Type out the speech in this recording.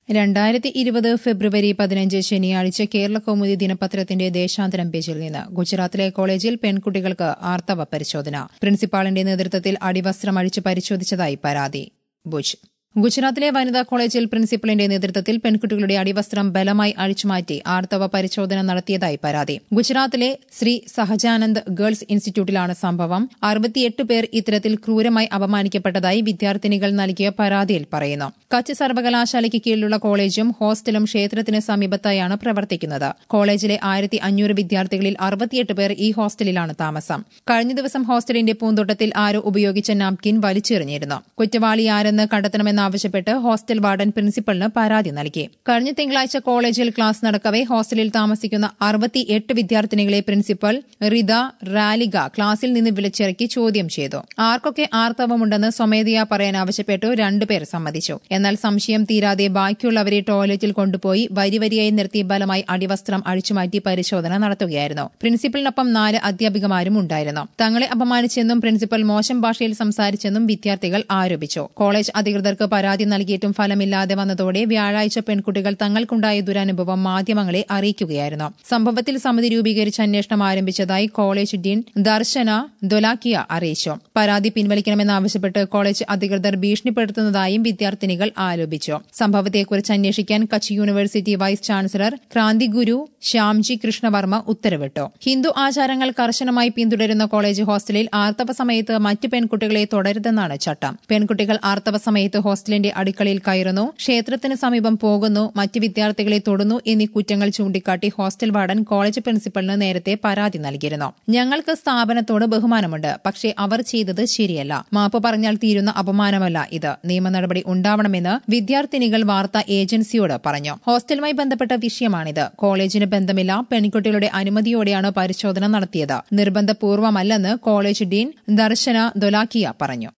രണ്ടായിരത്തി ഇരുപത് ഫെബ്രുവരി പതിനഞ്ച് ശനിയാഴ്ച കേരള കൗമുദി ദിനപത്രത്തിന്റെ ദേശാന്തരം പേജിൽ നിന്ന് ഗുജറാത്തിലെ കോളേജിൽ പെൺകുട്ടികൾക്ക് ആർത്തവ പരിശോധന പ്രിൻസിപ്പാളിന്റെ നേതൃത്വത്തിൽ അടിവസ്ത്രം അഴിച്ച് പരിശോധിച്ചതായി പരാതി ഭുജ് ഗുജറാത്തിലെ വനിതാ കോളേജിൽ പ്രിൻസിപ്പലിന്റെ നേതൃത്വത്തിൽ പെൺകുട്ടികളുടെ അടിവസ്ത്രം ബലമായി അഴിച്ചുമാറ്റി ആർത്തവ പരിശോധന നടത്തിയതായി പരാതി ഗുജറാത്തിലെ ശ്രീ സഹജാനന്ദ് ഗേൾസ് ഇൻസ്റ്റിറ്റ്യൂട്ടിലാണ് സംഭവം അറുപത്തിയെട്ട് പേർ ഇത്തരത്തിൽ ക്രൂരമായി അപമാനിക്കപ്പെട്ടതായി വിദ്യാർത്ഥിനികൾ നൽകിയ പരാതിയിൽ പറയുന്നു കച്ച് സർവകലാശാലയ്ക്ക് കീഴിലുള്ള കോളേജും ഹോസ്റ്റലും ക്ഷേത്രത്തിന് സമീപത്തായാണ് പ്രവർത്തിക്കുന്നത് കോളേജിലെ ആയിരത്തി അഞ്ഞൂറ് വിദ്യാർത്ഥികളിൽ അറുപത്തിയെട്ട് പേർ ഈ ഹോസ്റ്റലിലാണ് താമസം കഴിഞ്ഞ ദിവസം ഹോസ്റ്റലിന്റെ പൂന്തോട്ടത്തിൽ ആരോ ഉപയോഗിച്ച നാപ്കിൻ വലിച്ചെറിഞ്ഞിരുന്നു കുറ്റവാളി ആരെന്ന് കണ്ടെത്തണമെന്ന് ആവശ്യപ്പെട്ട് ഹോസ്റ്റൽ വാർഡൻ പ്രിൻസിപ്പലിന് പരാതി നൽകി കഴിഞ്ഞ തിങ്കളാഴ്ച കോളേജിൽ ക്ലാസ് നടക്കവെ ഹോസ്റ്റലിൽ താമസിക്കുന്ന അറുപത്തിയെട്ട് വിദ്യാർത്ഥിനികളെ പ്രിൻസിപ്പൽ റിത റാലിക ക്ലാസിൽ നിന്ന് വിളിച്ചിറക്കി ചോദ്യം ചെയ്തു ആർക്കൊക്കെ ആർത്തവമുണ്ടെന്ന് സ്വമേധയാ പറയാൻ ആവശ്യപ്പെട്ടു രണ്ടുപേർ സമ്മതിച്ചു എന്നാൽ സംശയം തീരാതെ ബാക്കിയുള്ളവരെ ടോയ്ലറ്റിൽ കൊണ്ടുപോയി വരിവരിയായി നിർത്തി ബലമായി അടിവസ്ത്രം അഴിച്ചുമാറ്റി പരിശോധന നടത്തുകയായിരുന്നു പ്രിൻസിപ്പലിനൊപ്പം നാല് അധ്യാപികമാരും ഉണ്ടായിരുന്നു തങ്ങളെ അപമാനിച്ചെന്നും പ്രിൻസിപ്പൽ മോശം ഭാഷയിൽ സംസാരിച്ചെന്നും വിദ്യാർത്ഥികൾ ആരോപിച്ചു കോളേജ് അധികൃതർക്ക് പരാതി നൽകിയിട്ടും ഫലമില്ലാതെ വന്നതോടെ വ്യാഴാഴ്ച പെൺകുട്ടികൾ തങ്ങൾക്കുണ്ടായ ദുരനുഭവം മാധ്യമങ്ങളെ അറിയിക്കുകയായിരുന്നു സംഭവത്തിൽ സമിതി രൂപീകരിച്ച് അന്വേഷണം ആരംഭിച്ചതായി കോളേജ് ഡീൻ ദർശന ദൊലാക്കിയ അറിയിച്ചു പരാതി പിൻവലിക്കണമെന്നാവശ്യപ്പെട്ട് കോളേജ് അധികൃതർ ഭീഷണിപ്പെടുത്തുന്നതായും വിദ്യാർത്ഥിനികൾ ആരോപിച്ചു സംഭവത്തെക്കുറിച്ച് അന്വേഷിക്കാൻ Kutch university vice chancellor Krantiguru Shyamji Krishnavarma ഉത്തരവിട്ടു ഹിന്ദു ആചാരങ്ങൾ കർശനമായി പിന്തുടരുന്ന കോളേജ് ഹോസ്റ്റലിൽ ആർത്തവ സമയത്ത് മറ്റു പെൺകുട്ടികളെ തുടരുതെന്നാണ് ചട്ടം പെൺകുട്ടികൾ ആർത്തവ സമയത്ത് ഹോസ്റ്റലിന്റെ അടുക്കളയിൽ കയറുന്നു ക്ഷേത്രത്തിന് സമീപം പോകുന്നു മറ്റ് വിദ്യാർത്ഥികളെ തൊടുന്നു എന്നീ കുറ്റങ്ങൾ ചൂണ്ടിക്കാട്ടി ഹോസ്റ്റൽ വാർഡൻ കോളേജ് പ്രിൻസിപ്പലിന് നേരത്തെ പരാതി നൽകിയിരുന്നു ഞങ്ങൾക്ക് സ്ഥാപനത്തോട് ബഹുമാനമുണ്ട് പക്ഷേ അവർ ചെയ്തത് ശരിയല്ല മാപ്പ് പറഞ്ഞാൽ തീരുന്ന അപമാനമല്ല ഇത് നിയമ നടപടി ഉണ്ടാവണമെന്ന് വിദ്യാർത്ഥിനികൾ വാർത്താ ഏജൻസിയോട് പറഞ്ഞു ഹോസ്റ്റലുമായി ബന്ധപ്പെട്ട വിഷയമാണിത് കോളേജിന് ബന്ധമില്ല പെൺകുട്ടികളുടെ അനുമതിയോടെയാണ് പരിശോധന നടത്തിയത് നിർബന്ധപൂർവമല്ലെന്ന് കോളേജ് ഡീൻ ദർശന ദൊലാക്കിയ പറഞ്ഞു